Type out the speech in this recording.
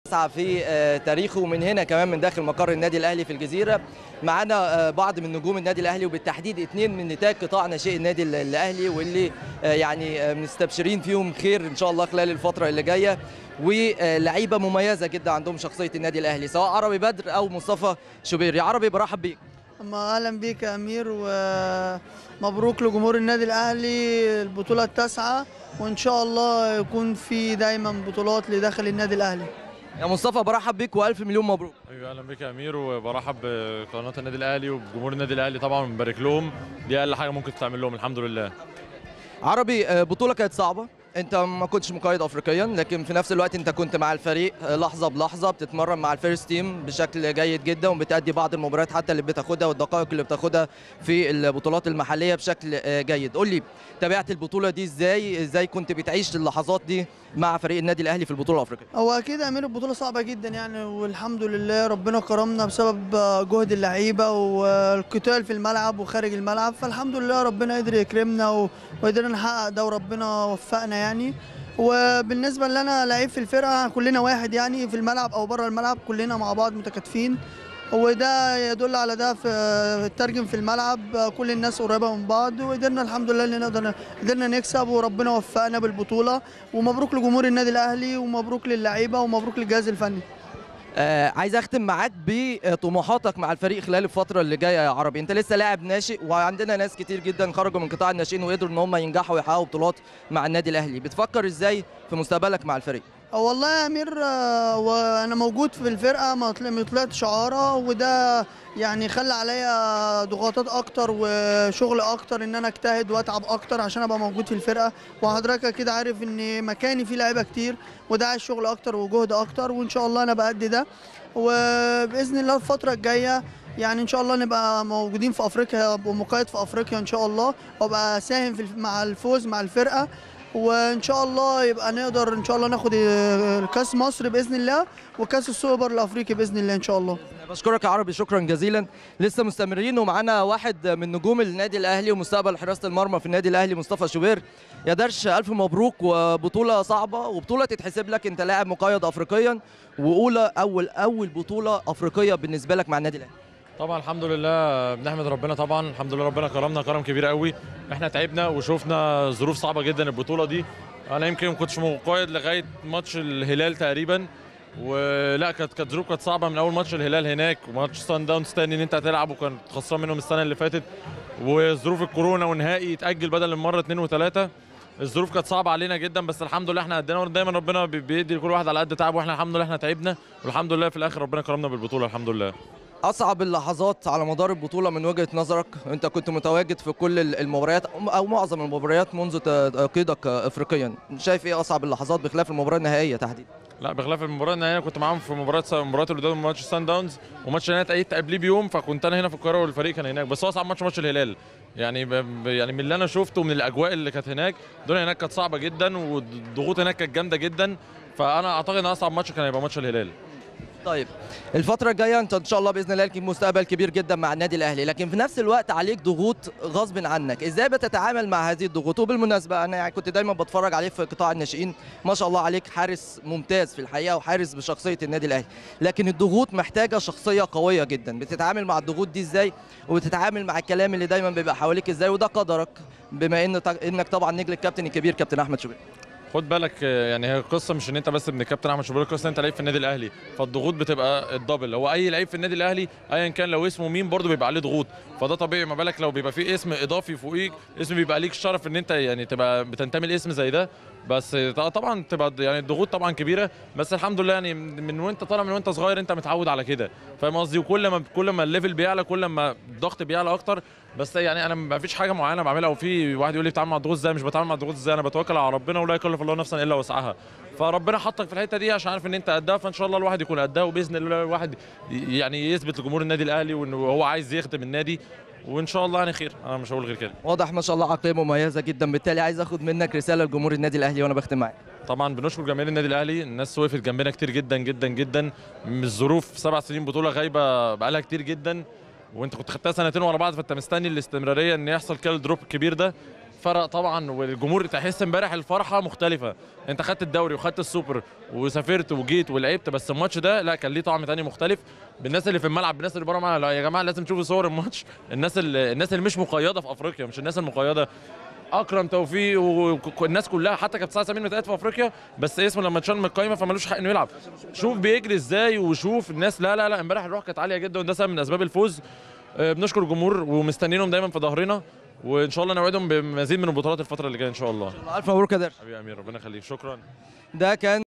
سعى في آه، تاريخه ومن هنا كمان من داخل مقر النادي الاهلي في الجزيره معانا آه، بعض من نجوم النادي الاهلي وبالتحديد اثنين من نتاج قطاع ناشئ النادي ال- الاهلي واللي آه، يعني آه، مستبشرين فيهم خير ان شاء الله خلال الفتره اللي جايه ولعيبه مميزه جدا عندهم شخصيه النادي الاهلي سواء عربي بدر او مصطفى شوبير يا عربي برحب بيك أما اهلا بيك يا امير ومبروك لجمهور النادي الاهلي البطوله التاسعه وان شاء الله يكون في دايما بطولات لداخل النادي الاهلي يا مصطفى برحب بيك والف مليون مبروك ايوه اهلا بك يا امير وبرحب بقناه النادي الاهلي وبجمهور النادي الاهلي طبعا بنبارك لهم دي اقل حاجه ممكن تعمل لهم الحمد لله عربي آه، بطولة كانت صعبة انت ما كنتش مقيد افريقيا لكن في نفس الوقت انت كنت مع الفريق آه، لحظة بلحظة بتتمرن مع الفيرست تيم بشكل جيد جدا وبتأدي بعض المباريات حتى اللي بتاخدها والدقائق اللي بتاخدها في البطولات المحلية بشكل آه، جيد قول لي تابعت البطولة دي ازاي ازاي كنت بتعيش اللحظات دي مع فريق النادي الاهلي في البطولة الافريقية هو اكيد يا امير البطوله صعبه جدا يعني والحمد لله ربنا كرمنا بسبب جهد اللعيبه والقتال في الملعب وخارج الملعب فالحمد لله ربنا قدر يكرمنا و- وقدرنا نحقق ده وربنا وفقنا يعني وبالنسبه لنا لعيب في الفرقه كلنا واحد يعني في الملعب او بره الملعب كلنا مع بعض متكاتفين وده يدل على ده في الترجم في الملعب كل الناس قريبه من بعض وقدرنا الحمد لله ان نقدر قدرنا نكسب وربنا وفقنا بالبطوله ومبروك لجمهور النادي الاهلي ومبروك للعيبه ومبروك للجهاز الفني آه عايز اختم معاك بطموحاتك مع الفريق خلال الفتره اللي جايه يا عربي انت لسه لاعب ناشئ وعندنا ناس كتير جدا خرجوا من قطاع الناشئين وقدروا ان هم ينجحوا ويحققوا بطولات مع النادي الاهلي بتفكر ازاي في مستقبلك مع الفريق والله يا امير آه، وانا موجود في الفرقه ما طل- ما طلعتش عاره وده يعني خلى عليا ضغوطات اكتر وشغل اكتر ان انا اجتهد واتعب اكتر عشان ابقى موجود في الفرقه وحضرتك كده عارف ان مكاني فيه لعيبه كتير وده عايز شغل اكتر وجهد اكتر وان شاء الله انا بأدي ده وباذن الله الفتره الجايه يعني ان شاء الله نبقى موجودين في افريقيا ابقى مقيد في افريقيا ان شاء الله وابقى ساهم في الف- مع الفوز مع الفرقه وان شاء الله يبقى نقدر ان شاء الله ناخد آه، كاس مصر باذن الله وكاس السوبر الافريقي باذن الله ان شاء الله بشكرك يا عربي شكرا جزيلا لسه مستمرين ومعانا واحد من نجوم النادي الاهلي ومستقبل حراسه المرمى في النادي الاهلي مصطفى شوبير يا درش الف مبروك وبطوله صعبه وبطوله تتحسب لك انت لاعب مقيد افريقيا واولى اول اول بطوله افريقيه بالنسبه لك مع النادي الاهلي طبعا الحمد لله بنحمد ربنا طبعا الحمد لله ربنا كرمنا كرم كبير قوي احنا تعبنا وشفنا ظروف صعبه جدا البطوله دي انا يمكن ما كنتش مقيد لغايه ماتش الهلال تقريبا ولا كانت كانت ظروف كانت صعبه من اول ماتش الهلال هناك وماتش سان داونز تاني ان انت هتلعب وكان خسران منهم السنه اللي فاتت وظروف الكورونا ونهائي يتاجل بدل المره اثنين وثلاثه الظروف كانت صعبه علينا جدا بس الحمد لله احنا قدنا دايما ربنا بي- بيدي لكل واحد على قد تعبه واحنا الحمد لله احنا تعبنا والحمد لله في الاخر ربنا كرمنا بالبطوله الحمد لله اصعب اللحظات على مدار البطوله من وجهه نظرك انت كنت متواجد في كل المباريات او معظم المباريات منذ تقييدك افريقيا شايف ايه اصعب اللحظات بخلاف المباراه النهائيه تحديدا لا بخلاف المباراه النهائيه كنت معاهم في مباراه مباراه اللي قدام ماتش سان داونز وماتش النهائي اتأيدت قبليه بيوم فكنت انا هنا في القاهره والفريق كان هناك بس هو اصعب ماتش ماتش الهلال يعني ب... ب- يعني من اللي انا شفته من الاجواء اللي كانت هناك الدنيا هناك كانت صعبه جدا والضغوط هناك كانت جامده جدا فانا اعتقد ان اصعب ماتش كان هيبقى ماتش الهلال طيب الفترة الجاية انت ان شاء الله باذن الله لك مستقبل كبير جدا مع النادي الاهلي، لكن في نفس الوقت عليك ضغوط غصب عنك، ازاي بتتعامل مع هذه الضغوط؟ وبالمناسبة انا يعني كنت دايما بتفرج عليك في قطاع الناشئين، ما شاء الله عليك حارس ممتاز في الحقيقة وحارس بشخصية النادي الاهلي، لكن الضغوط محتاجة شخصية قوية جدا، بتتعامل مع الضغوط دي ازاي؟ وبتتعامل مع الكلام اللي دايما بيبقى حواليك ازاي؟ وده قدرك بما ان انك طبعا نجل الكابتن الكبير كابتن احمد شوبير. خد بالك آه، يعني هي القصه مش ان انت بس ابن الكابتن احمد شوبير القصه إن انت لعيب في النادي الاهلي فالضغوط بتبقى الدبل هو اي لعيب في النادي الاهلي ايا كان لو اسمه مين برضه بيبقى عليه ضغوط فده طبيعي ما بالك لو بيبقى فيه اسم اضافي فوقيك اسم بيبقى ليك الشرف ان انت يعني تبقى بتنتمي لاسم زي ده بس ط- طبعا تبقى يعني الضغوط طبعا كبيره بس الحمد لله يعني من وانت طالع من وانت صغير انت متعود على كده فاهم قصدي وكل ما كل ما الليفل بيعلى كل ما الضغط بيعلى اكتر بس يعني انا ما فيش حاجه معينه بعملها وفي واحد يقول لي بتعامل مع الضغوط ازاي مش بتعامل مع الضغوط ازاي انا بتوكل على ربنا ولا يكلف الله نفسا الا وسعها فربنا حطك في الحته دي عشان عارف ان انت قدها فان شاء الله الواحد يكون قدها وباذن الله الواحد ي- يعني يثبت لجمهور النادي الاهلي وان هو عايز يخدم النادي وان شاء الله يعني خير انا مش هقول غير كده واضح ما شاء الله عقلية مميزة جدا، بالتالي عايز اخد منك رسالة لجمهور النادي الاهلي وانا بختم معاك. طبعا بنشكر جماهير النادي الاهلي الناس وقفت جنبنا كتير جدا جدا جدا من الظروف سبع سنين بطوله غايبه بقالها كتير جدا وانت كنت خدتها سنتين ورا بعض فانت مستني الاستمراريه ان يحصل كده الدروب الكبير ده فرق طبعا والجمهور تحس امبارح الفرحه مختلفه انت خدت الدوري وخدت السوبر وسافرت وجيت ولعبت بس الماتش ده لا كان ليه طعم تاني مختلف بالناس اللي في الملعب بالناس اللي بره الملعب لا يا جماعه لازم تشوفوا صور الماتش الناس اللي الناس اللي مش مقيده في افريقيا مش الناس المقيده اكرم توفيق والناس كلها حتى كانت ساعه سمين متقاعد في افريقيا بس اسمه لما اتشال من القايمه فمالوش حق انه يلعب شوف بيجري ازاي وشوف الناس لا لا لا امبارح الروح كانت عاليه جدا وده سبب من اسباب الفوز آه، بنشكر الجمهور ومستنيينهم دايما في ظهرنا وان شاء الله نوعدهم بمزيد من البطولات الفتره اللي جايه ان شاء الله الف مبروك يا درش حبيبي يا امير ربنا يخليك شكرا ده كان